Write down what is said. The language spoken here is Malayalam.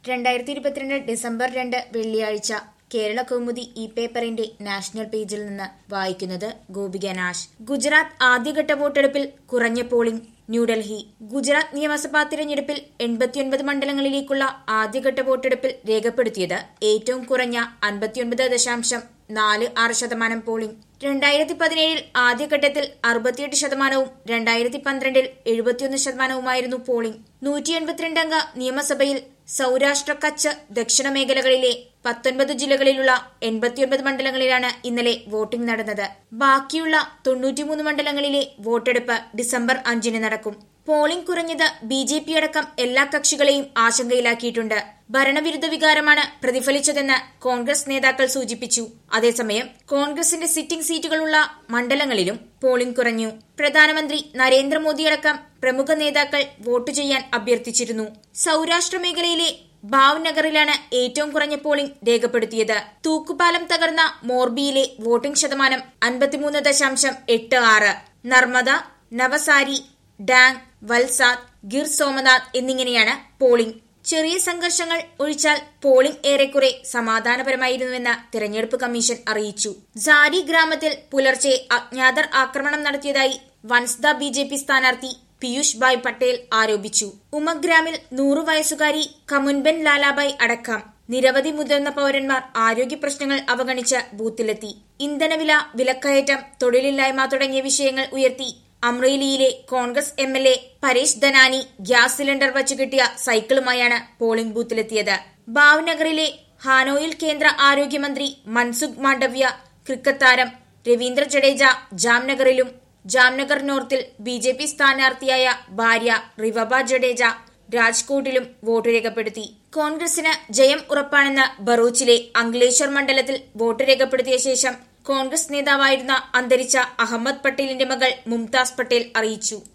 രണ്ടായിരത്തി ഇരുപത്തിരണ്ട് ഡിസംബർ രണ്ട് വെള്ളിയാഴ്ച കേരള കൗമുദി ഇ പേപ്പറിന്റെ നാഷണൽ പേജിൽ നിന്ന് വായിക്കുന്നത് ഗോപിക നാഷ് ഗുജറാത്ത് ആദ്യഘട്ട വോട്ടെടുപ്പിൽ കുറഞ്ഞ പോളിംഗ് ന്യൂഡൽഹി ഗുജറാത്ത് നിയമസഭാ തിരഞ്ഞെടുപ്പിൽ എൺപത്തിയൊൻപത് മണ്ഡലങ്ങളിലേക്കുള്ള ആദ്യഘട്ട വോട്ടെടുപ്പിൽ രേഖപ്പെടുത്തിയത് ഏറ്റവും കുറഞ്ഞ അൻപത്തിയൊൻപത് ദശാംശം നാല് ആറ് ശതമാനം പോളിംഗ് രണ്ടായിരത്തി പതിനേഴിൽ ആദ്യഘട്ടത്തിൽ അറുപത്തിയെട്ട് ശതമാനവും രണ്ടായിരത്തി പന്ത്രണ്ടിൽ എഴുപത്തിയൊന്ന് ശതമാനവുമായിരുന്നു പോളിംഗ് നൂറ്റി എൺപത്തിരണ്ട് അംഗ നിയമസഭയിൽ സൌരാഷ്ട്ര കച്ച് ദക്ഷിണ മേഖലകളിലെ പത്തൊൻപത് ജില്ലകളിലുള്ള എൺപത്തിയൊൻപത് മണ്ഡലങ്ങളിലാണ് ഇന്നലെ വോട്ടിംഗ് നടന്നത് ബാക്കിയുള്ള തൊണ്ണൂറ്റിമൂന്ന് മണ്ഡലങ്ങളിലെ വോട്ടെടുപ്പ് ഡിസംബർ അഞ്ചിന് നടക്കും പോളിംഗ് കുറഞ്ഞത് ബി ജെ പി അടക്കം എല്ലാ കക്ഷികളെയും ആശങ്കയിലാക്കിയിട്ടുണ്ട് ഭരണവിരുദ്ധ വികാരമാണ് പ്രതിഫലിച്ചതെന്ന് കോൺഗ്രസ് നേതാക്കൾ സൂചിപ്പിച്ചു അതേസമയം കോൺഗ്രസിന്റെ സിറ്റിംഗ് സീറ്റുകളുള്ള മണ്ഡലങ്ങളിലും പോളിംഗ് കുറഞ്ഞു പ്രധാനമന്ത്രി നരേന്ദ്രമോദിയടക്കം പ്രമുഖ നേതാക്കൾ വോട്ട് ചെയ്യാൻ അഭ്യർത്ഥിച്ചിരുന്നു സൌരാഷ്ട്ര മേഖലയിലെ ഭാവ്നഗറിലാണ് ഏറ്റവും കുറഞ്ഞ പോളിംഗ് രേഖപ്പെടുത്തിയത് തൂക്കുപാലം തകർന്ന മോർബിയിലെ വോട്ടിംഗ് ശതമാനം അൻപത്തിമൂന്ന് ദശാംശം എട്ട് ആറ് നർമ്മദ നവസാരി ഡാങ് വൽസാദ് ഗിർ സോമനാഥ് എന്നിങ്ങനെയാണ് പോളിംഗ് ചെറിയ സംഘർഷങ്ങൾ ഒഴിച്ചാൽ പോളിംഗ് ഏറെക്കുറെ സമാധാനപരമായിരുന്നുവെന്ന് തിരഞ്ഞെടുപ്പ് കമ്മീഷൻ അറിയിച്ചു സാരി ഗ്രാമത്തിൽ പുലർച്ചെ അജ്ഞാതർ ആക്രമണം നടത്തിയതായി വൻസ്ദ ബി ജെ പി സ്ഥാനാർത്ഥി പീയൂഷ് ഭായ് പട്ടേൽ ആരോപിച്ചു ഉമഗ്രാമിൽ നൂറു വയസ്സുകാരി കമുൻബൻ ലാലാബായ് അടക്കം നിരവധി മുതിർന്ന പൌരന്മാർ ആരോഗ്യ പ്രശ്നങ്ങൾ അവഗണിച്ച് ബൂത്തിലെത്തി ഇന്ധനവില വിലക്കയറ്റം തൊഴിലില്ലായ്മ തുടങ്ങിയ വിഷയങ്ങൾ ഉയർത്തി അമ്രേലിയിലെ Congress M L A Paresh Dhanani gas cylinder വച്ചു കിട്ടിയ സൈക്കിളുമായാണ് പോളിംഗ് ബൂത്തിലെത്തിയത് ഭാവ്നഗറിലെ ഹാനോയിൽ കേന്ദ്ര ആരോഗ്യമന്ത്രി മൻസുഖ് മാണ്ഡവ്യ ക്രിക്കറ്റ് താരം രവീന്ദ്ര ജഡേജ ജാംനഗറിലും ജാംനഗർ നോർത്തിൽ ബി ജെ പി സ്ഥാനാർത്ഥിയായ ഭാര്യ റിവബ ജഡേജ രാജ്കോട്ടിലും വോട്ട് രേഖപ്പെടുത്തി കോൺഗ്രസിന് ജയം ഉറപ്പാണെന്ന് ബറൂച്ചിലെ അംഗ്ലേശ്വർ മണ്ഡലത്തിൽ വോട്ട് രേഖപ്പെടുത്തിയ ശേഷം കോൺഗ്രസ് നേതാവായിരുന്ന അന്തരിച്ച അഹമ്മദ് പട്ടേലിന്റെ മകൾ മുംതാസ് പട്ടേൽ അറിയിച്ചു